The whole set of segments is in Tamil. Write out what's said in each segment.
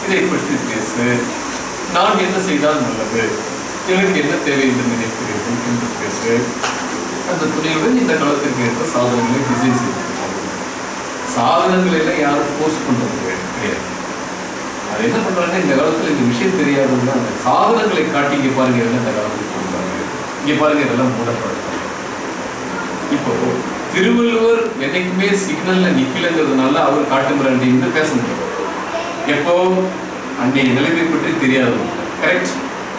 இதை பற்றி பேசு நான் என்ன செய்தால் நல்லது எனக்கு என்ன தேவை என்று நினைக்கிறீர்கள் என்று பேசு அந்த துணையுடன் இந்த காலத்திற்கு ஏற்ற சாதனங்களை டிசைன் செய்திருக்கிறார்கள் சாதனங்கள் எல்லாம் யாரும் ஃபோர்ஸ் பண்றது கிடையாது அது என்ன பண்றாங்க இந்த காலத்துல இந்த விஷயம் தெரியாதுன்னா அந்த சாதனங்களை காட்டி இங்க பாருங்க என்ன இந்த காலத்துக்கு கொடுக்குறாங்க இங்க பாருங்க இதெல்லாம் மூடப்படுறாங்க இப்போ திருவள்ளுவர் என்னைக்குமே சிக்னல்ல நிக்கலங்கிறதுனால அவர் காட்டு மிராண்டின்னு பேச முடியும் எப்போ அன்றைய நிலைமை பற்றி தெரியாது கரெக்ட்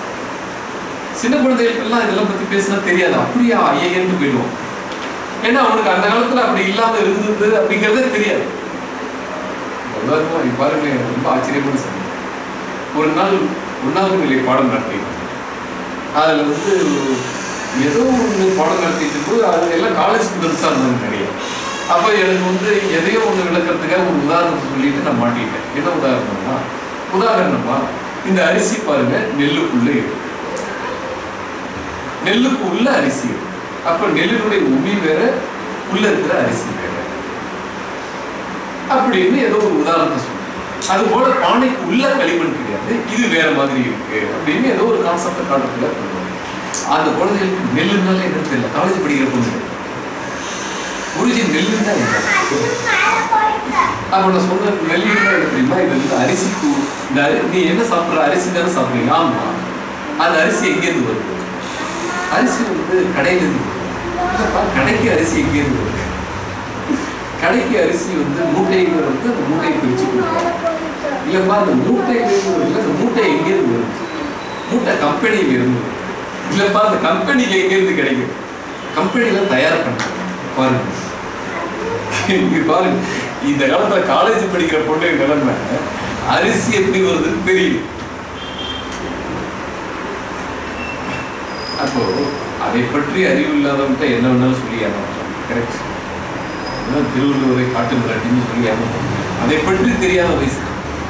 சின்ன குழந்தைகளுக்கெல்லாம் இதெல்லாம் பத்தி பேசினா தெரியாது அப்படியா ஐயன்னு போயிடுவோம் ஏன்னா அவனுக்கு அந்த காலத்துல அப்படி இல்லாம இருந்தது அப்படிங்கிறதே தெரியாது உதாரணமா இப்ப பாருங்க ரொம்ப ஆச்சரியமான சம்பவம் ஒரு நாள் ஒன்றாவது நிலை பாடம் நடத்திட்டு அதுல வந்து ஏதோ ஒன்று பாடம் நடத்திட்டு போது அது எல்லாம் காலேஜ் ஸ்டூடெண்ட்ஸாக இருந்தாங்க நிறைய அப்போ எனக்கு வந்து எதையோ ஒன்று விளக்கறதுக்காக ஒரு உதாரணத்தை சொல்லிட்டு நான் மாட்டிட்டேன் என்ன உதாரணம்னா உதாரணமா இந்த அரிசி பாருங்க நெல்லுக்குள்ள இருக்கு நெல்லுக்கு உள்ள அரிசி இருக்கு அப்ப நெல்லினுடைய உமி வேற உள்ள இருக்கிற அரிசி வேற அப்படின்னு ஏதோ ஒரு உதாரணத்தை சொல்லுங்க அது போல பானைக்கு உள்ள களிமண் கிடையாது இது வேற மாதிரி இருக்கு அப்படின்னு ஏதோ ஒரு கான்செப்டை காட்டத்துல பண்ணுவாங்க அந்த குழந்தைகளுக்கு நெல்லுனால என்ன தெரியல காலேஜ் படிக்கிற பொண்ணு குருஜி நெல்லுன்னா என்ன அப்ப நான் சொன்ன நெல்லுன்னா என்ன தெரியுமா இது வந்து அரிசிக்கு இந்த அரி- நீ என்ன சாப்பிடுற அரிசி தானே சாப்பிடுறீங்க ஆமா அந்த அரிசி எங்கேருந்து வருது அரிசி வந்து கடையில இருந்து வருது. இல்லப்பா, கடைக்கு அரிசி எங்கேருந்து வருது கடைக்கு அரிசி வந்து மூட்டையில வந்து அந்த மூட்டையை பிரிச்சு கொடுக்குறாங்க இல்லப்பா அந்த மூட்டையிலேருந்து வருது அந்த மூட்டை எங்கேருந்து வருது மூட்டை கம்பெனியில இருந்து வருது. இல்லப்பா அந்த கம்பெனிக்கு எங்கேருந்து கிடைக்கும் கம்பெனில தயார் பண்றாங்க பாருங்க இங்க பாருங்க இந்த காலத்துல காலேஜ் படிக்கிற பொண்ணு நிலைமை அரிசி எப்படி வருதுன்னு தெரியும் அப்போ அதை பற்றி அறிவு இல்லாதவன்கிட்ட என்ன வேணாலும் சொல்லி ஏமாற்றலாம் கரெக்ட் அதான் திருவள்ளுவரை காட்டு மிராட்டின்னு சொல்லி ஏமாற்ற அதை பற்றி தெரியாத வயசு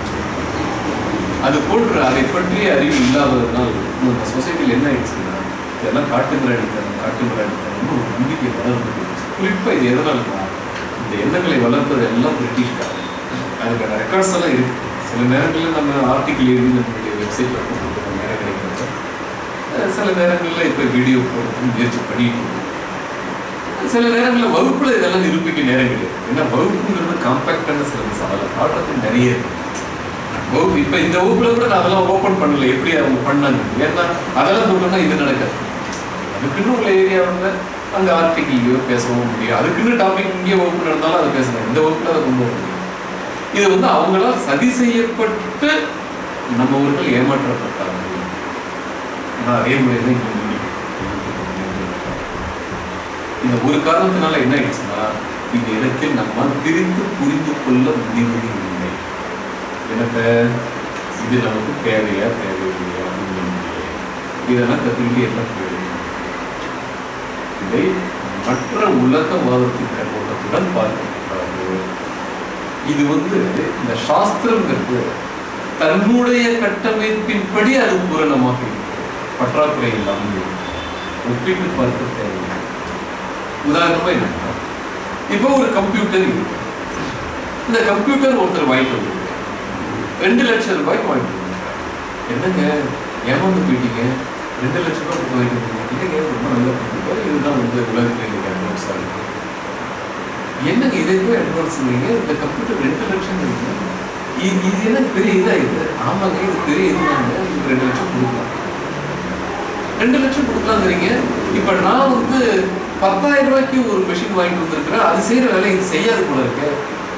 அது போன்று அதை பற்றி அறிவு இல்லாததுனால் நம்ம சொசைட்டியில் என்ன ஆயிடுச்சுன்னா இதெல்லாம் காட்டு மிராடித்தனம் காட்டு மிராடித்தனம்னு ஒரு நம்பிக்கை வளர்ந்து போயிடுச்சு குறிப்பாக இது எதனால்னா இந்த எண்ணங்களை வளர்ப்பது எல்லாம் பிரிட்டிஷ்காரன் அதுக்கான ரெக்கார்ட்ஸ் எல்லாம் இருக்கு சில நேரங்களில் நம்ம ஆர்டிக்கிள் எழுதி நம்மளுடைய வெப்சைட்டில் போட்டு நேரம் கிடைக்கிறப்ப அஹ் சில நேரங்களில் இப்போ வீடியோ போடுறதுக்கு முயற்சி பண்ணிட்டு இருக்கோம் சில நேரங்களில் வகுப்புல இதெல்லாம் நிரூபிக்க நேரம் கிடையாது ஏன்னா வகுப்புங்கிறது காம்பாக்டான சிலபஸ் அதில் காட்டுறதுக்கு நிறைய இருக்கு வகுப்பு இப்போ இந்த வகுப்புல கூட நான் அதெல்லாம் ஓப்பன் பண்ணல எப்படி அவங்க பண்ணாங்க ஏன்னா அதெல்லாம் போட்டோம்னா இது நடக்காது அதுக்குன்னு உள்ள ஏரியாவில் அந்த ஆர்டிகிள்லையோ பேசவும் முடியும் அதுக்குன்னு டாபிக் இங்கே வகுப்பு நடந்தாலும் அதை பேசலாம் இந்த வகுப்புல அதை கொண்டு வர முடியும் இது வந்து அவங்களால் சதி செய்யப்பட்டு நம்ம ஊர்கள் ஏமாற்றப்பட்டாங்க ஆனால் அதே முறை தான் இங்கே முடியும் இந்த ஒரு காரணத்தினால என்ன ஆயிடுச்சுன்னா இந்த இடத்தில் நம்ம பிரித்து புரிந்து கொள்ள முடிவது இல்லை எனக்கு இது நமக்கு தேவையா தேவையில்லையா உண்மையிலேயே. இதெல்லாம் கற்றுக்கிட்டு என்ன பிரயோஜனம் இதை மற்ற உலகவாதத்தின் கண்ணோட்டத்துடன் பார்க்கக்கூடாது இது வந்து இந்த சாஸ்திரங்கிறது தன்னுடைய கட்டமைப்பின்படி அது பூரணமாக இருக்கிறது பற்றாக்குறை இல்லாமல் இருக்கிறது. ஒப்பிட்டு பார்க்க தேவையில்லை உதாரணமா என்ன இப்போ ஒரு கம்ப்யூட்டர் இருக்கு இந்த கம்ப்யூட்டர் ஒருத்தர் வாங்கிட்டு வந்திருக்காரு ரெண்டு லட்சம் ரூபாய்க்கு வாங்கிட்டு வந்திருக்காரு என்னங்க ஏமாந்து போயிட்டீங்க ரெண்டு லட்சம் ரூபாய் கொடுத்து வாங்கிட்டு வந்திருக்கீங்க இல்லைங்க ரொம்ப நல்ல கம்ப்யூட்டர் இதுதான் வந்து உலகத்தில் இன்னைக்கு அட்வான்ஸாக இருக்கு என்னங்க இதை போய் அட்வான்ஸ் இந்த கம்ப்யூட்டர் ரெண்டு லட்சம் இருக்கு இது இது என்ன பெரிய இதா இது ஆமாங்க இது பெரிய இதுதாங்க இது ரெண்டு லட்சம் கொடுக்கலாம் ரெண்டு லட்சம் கொடுக்கலாங்கிறீங்க இப்ப நான் வந்து பத்தாயிரம் ரூபாய்க்கு ஒரு மெஷின் வாங்கிட்டு வந்திருக்கிறேன் அது செய்யற வேலை இது செய்யாது போல இருக்கு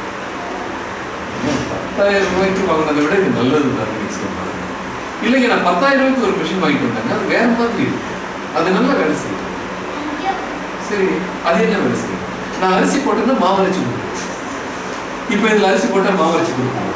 ஏன் பத்தாயிரம் ரூபாய்க்கு வாங்கினதை விட இது நல்லது தான் நீங்க சொல்றாங்க இல்லைங்க நான் பத்தாயிரம் ரூபாய்க்கு ஒரு மிஷின் வாங்கிட்டு வந்தேங்க அது வேற மாதிரி இருக்கு அது நல்லா வேலை செய்யும் சரி அது என்ன வேலை செய்யும் நான் அரிசி போட்டேன்னா மாவு அரைச்சு கொடுக்குறேன் இப்போ இதில் அரிசி போட்டா மாவு அரைச்சு கொடுக்கணும்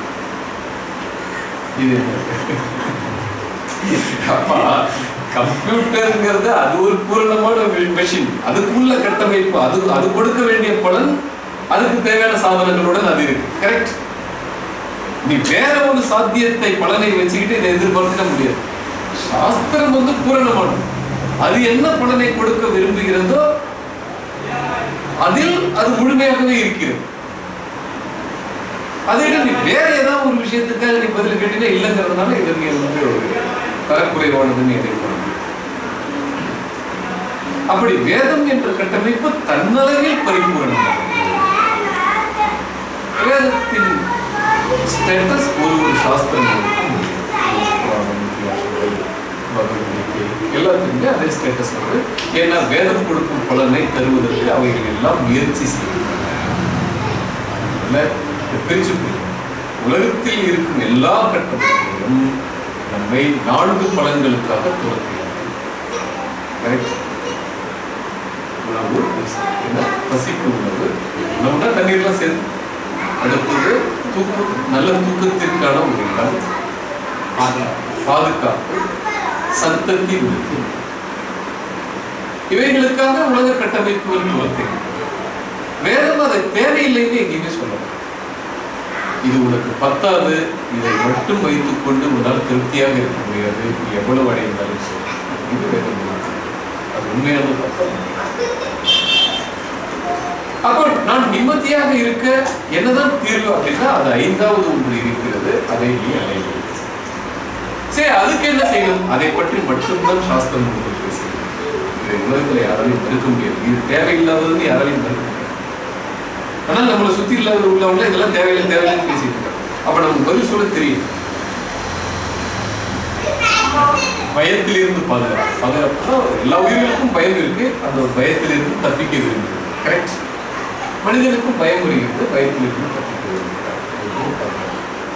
இது என்ன? அப்பா கம்ப்யூட்டருங்கிறது அது ஒரு பூரணமான மெஷின் அதுக்குள்ள கட்டமைப்பு அது அது கொடுக்க வேண்டிய பலன் அதுக்கு தேவையான சாதனங்களுடன் அது இருக்கு கரெக்ட் நீ வேற ஒரு சாத்தியத்தை பலனை வச்சுக்கிட்டு இதை எதிர்பார்த்துக்க முடியாது சாஸ்திரம் வந்து பூரணமானது அது என்ன பலனை கொடுக்க விரும்புகிறதோ அதில் அது முழுமையாகவே இருக்கிறது அதை விட நீ வேற ஏதாவது ஒரு விஷயத்துக்காக நீ பதில் அப்படின்னா இல்லைங்கிறதுனால இதை நீங்க வந்து தரக்குறைவானதுன்னு எதிர்பார்க்க அப்படி வேதம் என்ற கட்டமைப்பு தன்னளவில் பரிபூரணமானது வேதத்தின் ஸ்டேட்டஸ் ஒரு ஒரு சாஸ்திரங்களுக்கும் உண்டு. புராணம், இதிகாசங்கள், பகவத்கீதை எல்லாத்துக்குமே அதே ஸ்டேட்டஸ் வந்து ஏன்னா வேதம் கொடுக்கும் பலனை தருவதற்கு அவைகள் எல்லாம் முயற்சி செய்கின்றன அதனால இதை பிரிச்சு புரியும். உலகத்தில் இருக்கும் எல்லா கட்டமைப்புகளும் நம்மை நான்கு பலன்களுக்காக துரத்துகிறது கரெக்ட் உணவு என்ன பசிக்கு உணவு உணவுனா தண்ணீர்லாம் சேர்த்து அடுத்தது தூக்கம் நல்ல தூக்கத்திற்கான ஒரு இடம் பாதுகாப்பு சந்ததி விருத்தி இவைகளுக்காக உலக கட்டமைப்புகள் துவர்த்துகிறது வேதம் அதை தேவையில்லைன்னு எங்கேயுமே சொல்லலாம் இது உனக்கு பத்தாது இதை மட்டும் வைத்துக் கொண்டு உன்னால் திருப்தியாக இருக்க முடியாது நீ எவ்வளவு அடைந்தாலும் சரி இது வேதம் சொல்லுது. அது உண்மையான பத்தம் அப்போ நான் நிம்மதியாக இருக்க என்னதான் தீர்வு அப்படின்னா அது ஐந்தாவது ஒன்று இருக்கிறது அதை நீ அடைய வேண்டும். சரி அதுக்கு என்ன செய்யணும் அதை பற்றி மட்டும்தான் சாஸ்திரம் உங்களுக்கு பேசுகிறது இதை உலகத்துல யாராலையும் மறுக்க முடியாது இது தேவையில்லாததுன்னு யாராலையும் மறுக்க முடியாது ஆனால் நம்மளை சுத்தி இல்லாத உள்ளவங்க இதெல்லாம் தேவையில்லை தேவையில்லைன்னு பேசிட்டு இருக்காங்க அப்ப நமக்கு பதில் சொல்ல தெரியும் பயத்திலிருந்து பாதுகாப்பு பாதுகாப்புனா எல்லா உயிர்களுக்கும் பயம் இருக்கு அந்த ஒரு பயத்திலிருந்து தப்பிக்க விரும்புகிறது கரெக்ட் மனிதனுக்கும் பயம் வருகிறது பயத்திலிருந்து தப்பிக்க விரும்புகிறார் அதுவும் பாதுகாப்பு.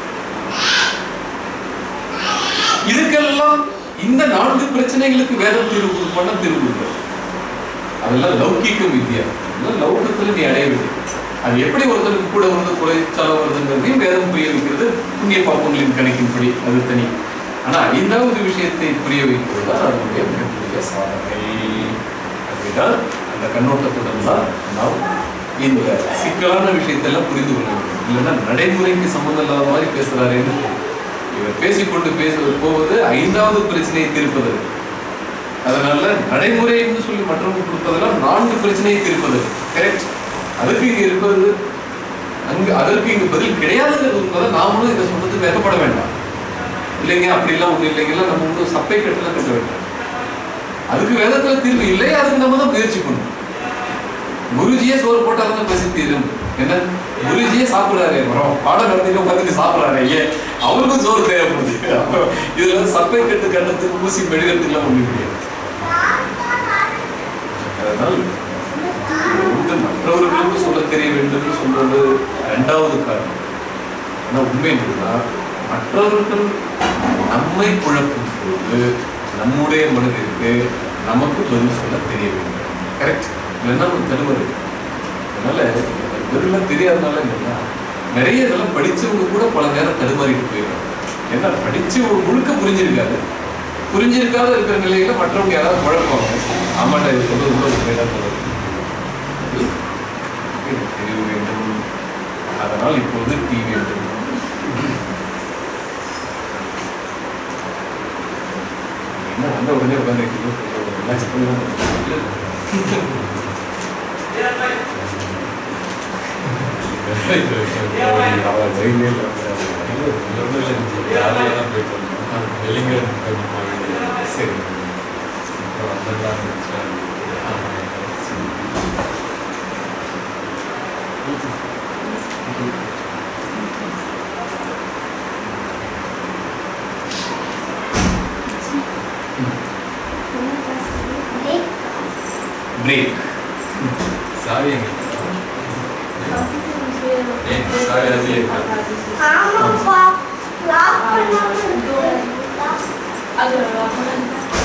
இதுக்கெல்லாம் இந்த நான்கு பிரச்சனைகளுக்கு வேதம் தீர்வு கொடுப்பான தீர்வு கொடுப்பார் அதெல்லாம் லௌகிக்க வித்யா அதெல்லாம் லௌகத்துல நீ அடைய வேண்டியது அது எப்படி ஒருத்தருக்கு கூட வந்து குறைச்சாலும் வருதுங்கிறதையும் வேதம் புரிய வைக்கிறது புண்ணிய பாப்பங்களின் கணக்கின்படி அது தனி ஆனா ஐந்தாவது விஷயத்தை புரிய வைக்கிறது தான் அதனுடைய மிகப்பெரிய சாதனை அப்படிதான் அந்த கண்ணோட்டத்துடன் தான் நாம் இந்த சிக்கலான விஷயத்தெல்லாம் புரிந்து கொள்ள வேண்டும் இல்லைன்னா நடைமுறைக்கு சம்மந்தம் இல்லாத மாதிரி பேசுறாருன்னு இவர் பேசிக்கொண்டு பேச போவது ஐந்தாவது பிரச்சனையை தீர்ப்பது அதனால நடைமுறைன்னு சொல்லி மற்றவங்க கொடுப்பதெல்லாம் நான்கு பிரச்சனையை தீர்ப்பது கரெக்ட் அதுக்கு இங்க இருப்பது அங்க அதற்கு இங்க பதில் கிடையாதுங்கிறது உண்மைதை நாமளும் இதை சொல்றது வெக்கப்பட வேண்டாம் இல்லைங்க அப்படிலாம் ஒண்ணும் இல்லைங்களா நம்ம ஒன்றும் சப்பை கட்டலாம் கட்ட வேண்டாம் அதுக்கு வேதத்துல தீர்வு இல்லை அதுக்கு நம்ம தான் முயற்சி பண்ணணும் குருஜியே சோறு போட்டாலும் பசி தீரும் என்ன குருஜியே சாப்பிடுறாரு அப்புறம் பாடம் நடத்திட்டு உட்காந்துட்டு சாப்பிடுறாரு ஏன் அவருக்கும் சோறு தேவைப்படுது அப்போ இதுல வந்து சப்பை கட்டு கட்டத்துக்கு ஊசி மெழுகிறதுக்குலாம் ஒண்ணு கிடையாது அதனால் இது வந்து மற்றவர்களுக்கு சொல்ல தெரிய வேண்டும் சொல்றது இரண்டாவது காரணம் ஆனா உண்மை என்னன்னா மற்றவர்கள் நம்மை குழப்பும் போது நம்முடைய மனதிற்கு நமக்கு பதில் சொல்ல தெரிய வேண்டும் கரெக்ட் இல்லைன்னா ஒரு தருவது அதனால இதெல்லாம் தெரியாதனால என்னன்னா நிறைய இதெல்லாம் படிச்சவங்க கூட பல நேரம் தடுமாறிட்டு போயிடுறாங்க ஏன்னா படிச்சு ஒரு முழுக்க புரிஞ்சிருக்காது புரிஞ்சிருக்காத இருக்கிற நிலையில மற்றவங்க யாராவது குழப்பாங்க ஆமாண்டா இது சொல்றது கூட உண்மையா சொல்லுது இது தெரிய வேண்டும் அதனால் இப்போது டீ வேண்டும் என்ன வந்த உடனே உட்காந்து எல்லாம் செக் பண்ணி அவர் வயலே சரி பிரேக் சாவி எங்க ஏன் சாவி அதுலயே இருக்கா? ஆமாப்பா லாக் பண்ணாம இருக்கு. அது